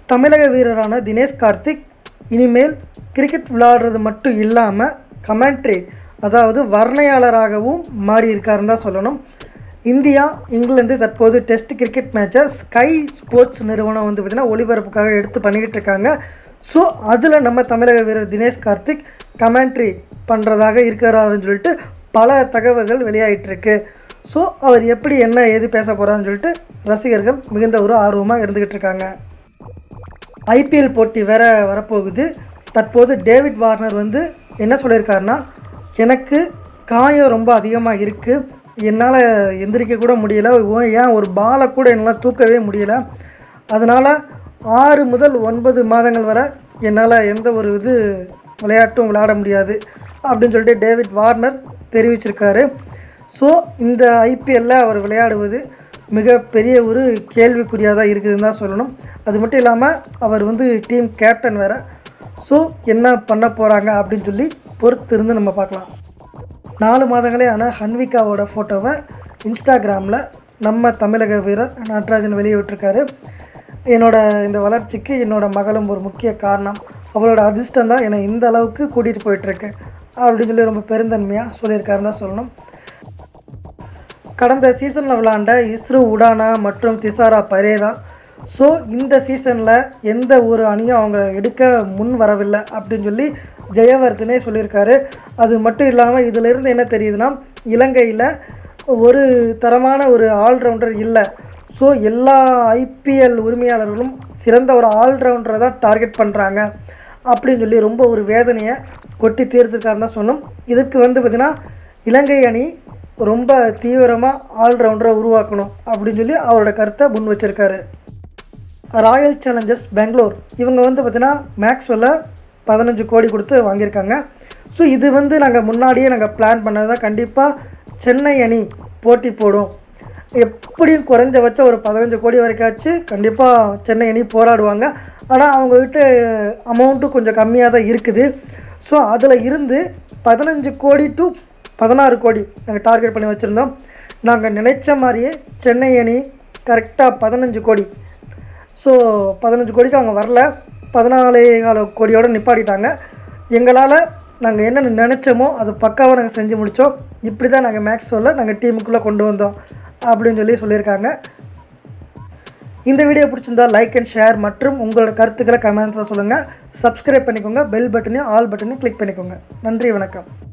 தமிழக வீரரான தினேஷ் கார்த்திக் இனிமேல் கிரிக்கெட் விளையாடுறது மட்டும் இல்லாமல் கமெண்ட்ரி அதாவது வர்ணையாளராகவும் மாறி இருக்காருன்னு தான் சொல்லணும் இந்தியா இங்கிலாந்து தற்போது டெஸ்ட் கிரிக்கெட் மேட்சை ஸ்கை ஸ்போர்ட்ஸ் நிறுவனம் வந்து பார்த்திங்கன்னா ஒளிபரப்புக்காக எடுத்து பண்ணிக்கிட்டு இருக்காங்க ஸோ அதில் நம்ம தமிழக வீரர் தினேஷ் கார்த்திக் கமெண்ட்ரி பண்ணுறதாக இருக்கிறாருன்னு சொல்லிட்டு பல தகவல்கள் வெளியாகிட்டுருக்கு ஸோ அவர் எப்படி என்ன ஏது பேச போகிறாருன்னு சொல்லிட்டு ரசிகர்கள் மிகுந்த ஒரு ஆர்வமாக இருந்துக்கிட்டு இருக்காங்க ஐபிஎல் போட்டி வேற வரப்போகுது தற்போது டேவிட் வார்னர் வந்து என்ன சொல்லியிருக்காருன்னா எனக்கு காயம் ரொம்ப அதிகமாக இருக்குது என்னால் எந்திரிக்க கூட முடியல ஓ- ஏன் ஒரு பாலை கூட என்னால் தூக்கவே முடியல அதனால் ஆறு முதல் ஒன்பது மாதங்கள் வரை என்னால் எந்த ஒரு இது விளையாட்டும் விளையாட முடியாது அப்படின்னு சொல்லிட்டு டேவிட் வார்னர் தெரிவிச்சிருக்காரு ஸோ இந்த ஐபிஎல்லில் அவர் விளையாடுவது மிகப்பெரிய ஒரு கேள்விக்குறியாக தான் இருக்குதுன்னு தான் சொல்லணும் அது மட்டும் இல்லாமல் அவர் வந்து டீம் கேப்டன் வேறு ஸோ என்ன பண்ண போகிறாங்க அப்படின்னு சொல்லி பொறுத்து இருந்து நம்ம பார்க்கலாம் நாலு மாதங்களே ஆன ஹன்விகாவோட ஃபோட்டோவை இன்ஸ்டாகிராமில் நம்ம தமிழக வீரர் நடராஜன் வெளியே விட்டிருக்காரு என்னோட இந்த வளர்ச்சிக்கு என்னோட மகளும் ஒரு முக்கிய காரணம் அவளோட அதிர்ஷ்டம் தான் என்னை இந்த அளவுக்கு கூட்டிகிட்டு போயிட்டுருக்கு அப்படின்னு சொல்லி ரொம்ப பெருந்தன்மையாக சொல்லியிருக்காருன்னு தான் சொல்லணும் கடந்த சீசனில் விளாண்ட இஸ்ரு உடானா மற்றும் திசாரா பரேரா ஸோ இந்த சீசனில் எந்த ஒரு அணியும் அவங்க எடுக்க முன் வரவில்லை அப்படின்னு சொல்லி ஜெயவர்தனே சொல்லியிருக்காரு அது மட்டும் இல்லாமல் இதிலிருந்து என்ன தெரியுதுன்னா இலங்கையில் ஒரு தரமான ஒரு ஆல்ரவுண்டர் இல்லை ஸோ எல்லா ஐபிஎல் உரிமையாளர்களும் சிறந்த ஒரு ஆல்ரவுண்டரை தான் டார்கெட் பண்ணுறாங்க அப்படின்னு சொல்லி ரொம்ப ஒரு வேதனையை கொட்டி தீர்த்துருக்காருன்னு தான் சொன்னோம் இதுக்கு வந்து பார்த்திங்கன்னா இலங்கை அணி ரொம்ப தீவிரமாக ஆல்ரவுண்டரை உருவாக்கணும் அப்படின்னு சொல்லி அவரோட கருத்தை முன் வச்சிருக்காரு ராயல் சேலஞ்சர்ஸ் பெங்களூர் இவங்க வந்து பார்த்தீங்கன்னா மேக்ஸ்வெல்ல பதினஞ்சு கோடி கொடுத்து வாங்கியிருக்காங்க ஸோ இது வந்து நாங்கள் முன்னாடியே நாங்கள் பிளான் பண்ணது தான் கண்டிப்பாக சென்னை அணி போட்டி போடும் எப்படியும் குறைஞ்சபட்சம் ஒரு பதினஞ்சு கோடி வரைக்காச்சு கண்டிப்பாக சென்னை அணி போராடுவாங்க ஆனால் அவங்கக்கிட்ட அமௌண்ட்டும் கொஞ்சம் கம்மியாக தான் இருக்குது ஸோ அதில் இருந்து பதினஞ்சு கோடி டு பதினாறு கோடி நாங்கள் டார்கெட் பண்ணி வச்சுருந்தோம் நாங்கள் நினைச்ச மாதிரியே சென்னை அணி கரெக்டாக பதினஞ்சு கோடி ஸோ பதினஞ்சு கோடிக்கு அவங்க வரல பதினாலே கால கோடியோடு நிப்பாட்டிட்டாங்க எங்களால் நாங்கள் என்ன நினச்சோமோ அது பக்காவாக நாங்கள் செஞ்சு முடித்தோம் இப்படி தான் நாங்கள் மேக்ஸ் சொல்ல நாங்கள் டீமுக்குள்ளே கொண்டு வந்தோம் அப்படின்னு சொல்லி சொல்லியிருக்காங்க இந்த வீடியோ பிடிச்சிருந்தா லைக் அண்ட் ஷேர் மற்றும் உங்களோட கருத்துக்களை கமெண்ட்ஸாக சொல்லுங்கள் சப்ஸ்கிரைப் பண்ணிக்கோங்க பெல் பட்டனையும் ஆல் பட்டனையும் கிளிக் பண்ணிக்கோங்க நன்றி வணக்கம்